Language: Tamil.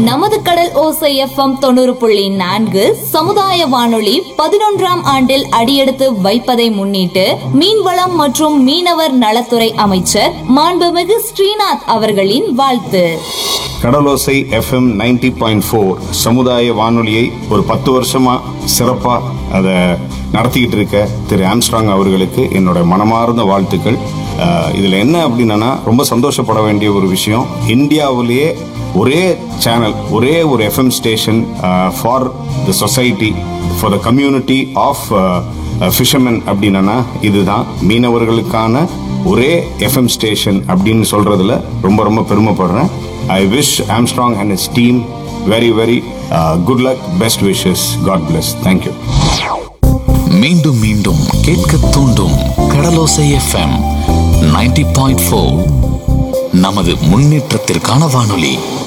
நமது கடல் ஓசை எஃப்எம் தொண்ணூறு புள்ளி நான்கு சமுதாய வானொலி பதினொன்றாம் ஆண்டில் அடியெடுத்து வைப்பதை முன்னிட்டு மீன்வளம் மற்றும் மீனவர் நலத்துறை அமைச்சர் மாண்புமிகு ஸ்ரீநாத் அவர்களின் வாழ்த்து Kadalosai FM ninety point four சமுதாய வானொலியை ஒரு பத்து வருஷமா சிறப்பா அதை நடத்திக்கிட்டு இருக்க திரு ஆம்ஸ்ட்ராங் அவர்களுக்கு என்னோட மனமார்ந்த வாழ்த்துக்கள் அஹ், இதுல என்ன அப்படின்னா ரொம்ப சந்தோஷப்பட வேண்டிய ஒரு விஷயம் இந்தியாவிலேயே ஒரே சேனல் ஒரே ஒரு FM station for the society for the community of fishermen அப்படின்னா இதுதான் மீனவர்களுக்கான ஒரே எஃப்எம் ஸ்டேஷன் அப்படின்னு சொல்றதுல ரொம்ப ரொம்ப பெருமைப்படுறேன் I wish Armstrong and his team very very good luck best wishes God bless thank you மீண்டும் மீண்டும் கேட்க தூண்டும் கடலோசை எஃப்எம் 90.4 பாயிண்ட் நமது முன்னேற்றத்திற்கான வானொலி